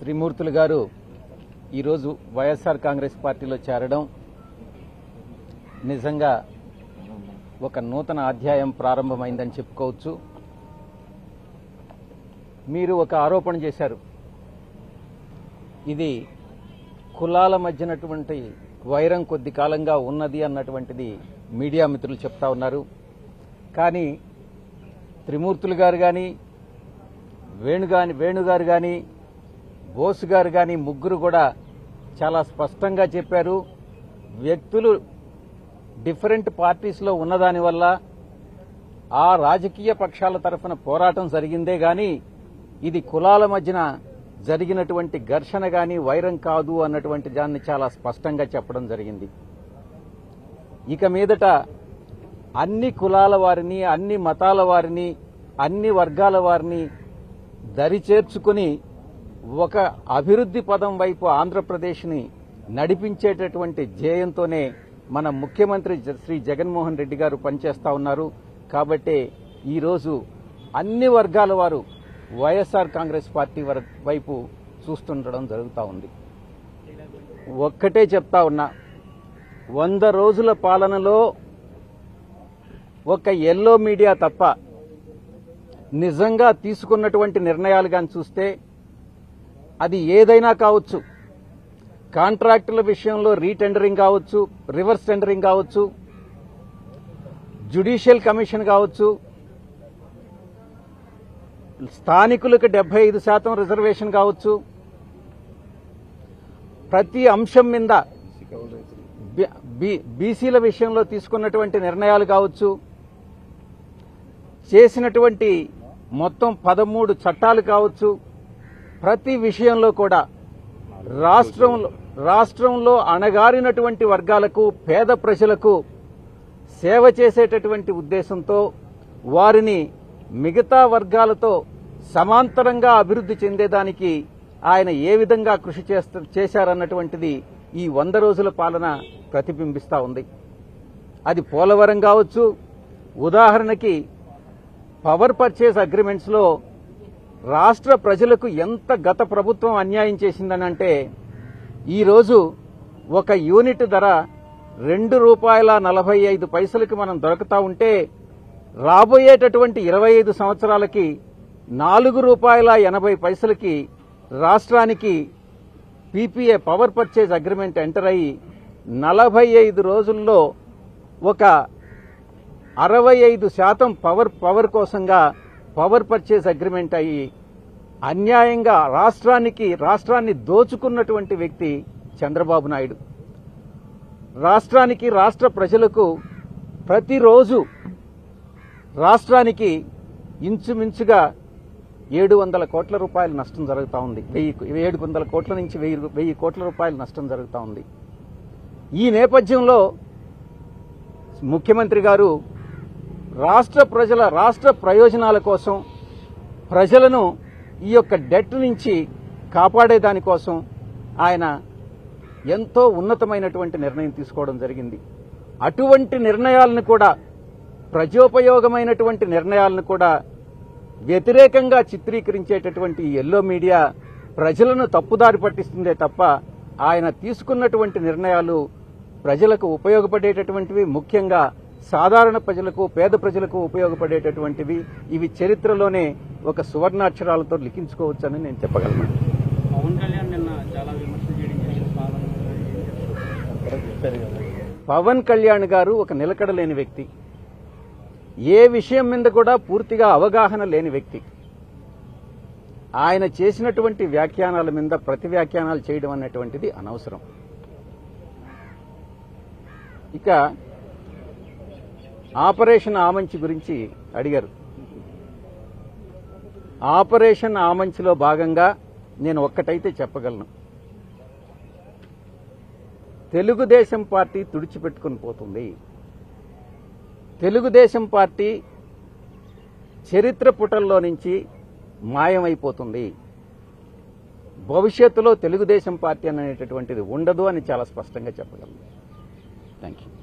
త్రిమూర్తులు గారు ఈరోజు వైఎస్ఆర్ కాంగ్రెస్ పార్టీలో చేరడం నిజంగా ఒక నూతన అధ్యాయం ప్రారంభమైందని చెప్పుకోవచ్చు మీరు ఒక ఆరోపణ చేశారు ఇది కులాల మధ్యనటువంటి వైరం కొద్ది కాలంగా ఉన్నది అన్నటువంటిది మీడియా మిత్రులు చెప్తా ఉన్నారు కానీ త్రిమూర్తులు గారు కానీ వేణుగాని వేణుగారు కానీ బోస్ గారు కానీ ముగ్గురు కూడా చాలా స్పష్టంగా చెప్పారు వ్యక్తులు డిఫరెంట్ పార్టీస్లో ఉన్నదాని వల్ల ఆ రాజకీయ పక్షాల తరఫున పోరాటం జరిగిందే గాని ఇది కులాల మధ్యన జరిగినటువంటి ఘర్షణ గాని వైరం కాదు అన్నటువంటి దాన్ని చాలా స్పష్టంగా చెప్పడం జరిగింది ఇక మీదట అన్ని కులాల వారిని అన్ని మతాల వారిని అన్ని వర్గాల వారిని దరి చేర్చుకుని ఒక అభివృద్ధి పదం వైపు ఆంధ్రప్రదేశ్ని నడిపించేటటువంటి ధ్యేయంతోనే మన ముఖ్యమంత్రి జ- శ్రీ జగన్మోహన్ రెడ్డి గారు పనిచేస్తా ఉన్నారు కాబట్టే ఈరోజు అన్ని వర్గాల వారు వైఎస్ఆర్ కాంగ్రెస్ పార్టీ వర- వైపు చూస్తుండడం జరుగుతూ ఉంది ఒక్కటే చెప్తా ఉన్నా వంద రోజుల పాలనలో ఒక ఎల్లో మీడియా తప్ప నిజంగా తీసుకున్నటువంటి నిర్ణయాలు కానీ చూస్తే అది ఏదైనా కావచ్చు కాంట్రాక్టుల విషయంలో రీటెండరింగ్ కావచ్చు రివర్స్ టెండరింగ్ కావచ్చు జ్యుడిషియల్ కమిషన్ కావచ్చు స్థానికులకు డెబ్బై ఐదు శాతం రిజర్వేషన్ కావచ్చు ప్రతి అంశం మీద బి- బి- బీసీల విషయంలో తీసుకున్నటువంటి నిర్ణయాలు కావచ్చు చేసినటువంటి మొత్తం పదమూడు చట్టాలు కావచ్చు ప్రతి విషయంలో కూడా రాష్ట్రంలో రాష్ట్రంలో అణగారినటువంటి వర్గాలకు పేద ప్రజలకు సేవ చేసేటటువంటి ఉద్దేశంతో వారిని మిగతా వర్గాలతో సమాంతరంగా అభివృద్ధి చెందేదానికి ఆయన ఏ విధంగా కృషి చేస్త చేశారన్నటువంటిది ఈ వంద రోజుల పాలన ప్రతిబింబిస్తా ఉంది అది పోలవరం కావచ్చు ఉదాహరణకి పవర్ పర్చేస్ అగ్రిమెంట్స్ లో రాష్ట్ర ప్రజలకు ఎంత గత ప్రభుత్వం అన్యాయం చేసిందనంటే ఈరోజు ఒక యూనిట్ ధర రెండు రూపాయల నలభై ఐదు పైసలకి మనం దొరుకుతా ఉంటే రాబోయేటటువంటి ఇరవై ఐదు సంవత్సరాలకి నాలుగు రూపాయల ఎనభై పైసలకి రాష్ట్రానికి PPA power purchase agreement enter అయ్యి నలభై ఐదు రోజుల్లో ఒక అరవై ఐదు శాతం పవర్ పవర్ కోసంగా పవర్ పర్చేస్ అగ్రిమెంట్ అయ్యి అన్యాయంగా రాష్ట్రానికి రాష్ట్రాన్ని దోచుకున్నటువంటి వ్యక్తి చంద్రబాబు నాయుడు రాష్ట్రానికి రాష్ట్ర ప్రజలకు ప్రతిరోజు రాష్ట్రానికి ఇంచుమించుగా ఏడు వందల కోట్ల రూపాయల నష్టం జరుగుతూ ఉంది వెయ్యి ఏడు వందల కోట్ల నుంచి వెయ్యి వెయ్యి కోట్ల రూపాయల నష్టం జరుగుతూ ఉంది ఈ నేపథ్యంలో ముఖ్యమంత్రి గారు రాష్ట్ర ప్రజల రాష్ట్ర ప్రయోజనాల కోసం ప్రజలను ఈ యొక్క డెట్ నుంచి కాపాడేదాని కోసం ఆయన ఎంతో ఉన్నతమైనటువంటి నిర్ణయం తీసుకోవడం జరిగింది అటువంటి నిర్ణయాలను కూడా ప్రజోపయోగమైనటువంటి నిర్ణయాలను కూడా వ్యతిరేకంగా చిత్రీకరించేటటువంటి ఈ ఎల్లో మీడియా ప్రజలను తప్పుదారి పట్టిస్తుందే తప్ప ఆయన తీసుకున్నటువంటి నిర్ణయాలు ప్రజలకు ఉపయోగపడేటటువంటివి ముఖ్యంగా సాధారణ ప్రజలకు పేద ప్రజలకు ఉపయోగపడేటటువంటివి ఇవి చరిత్రలోనే ఒక సువర్ణాక్షరాలతో లిఖించుకోవచ్చని నేను చెప్పగలను పవన్ కళ్యాణ్ నిన్న చాలా విమర్శలు చేయడం జరిగింది పాలన పవన్ కళ్యాణ్ గారు ఒక నిలకడ లేని వ్యక్తి ఏ విషయం మీద కూడా పూర్తిగా అవగాహన లేని వ్యక్తి ఆయన చేసినటువంటి వ్యాఖ్యానాల మీద ప్రతి వ్యాఖ్యానాలు చేయడం అనేటువంటిది అనవసరం ఇక ఆపరేషన్ ఆమంచి గురించి అడిగారు ఆపరేషన్ ఆమంచిలో భాగంగా నేను ఒక్కటైతే చెప్పగలను తెలుగుదేశం పార్టీ తుడిచిపెట్టుకుని పోతుంది తెలుగుదేశం పార్టీ చరిత్ర పుటల్లో నుంచి మాయమైపోతుంది భవిష్యత్తులో తెలుగుదేశం పార్టీ అనేటటువంటిది ఉండదు అని చాలా స్పష్టంగా చెప్పగలను థ్యాంక్ యూ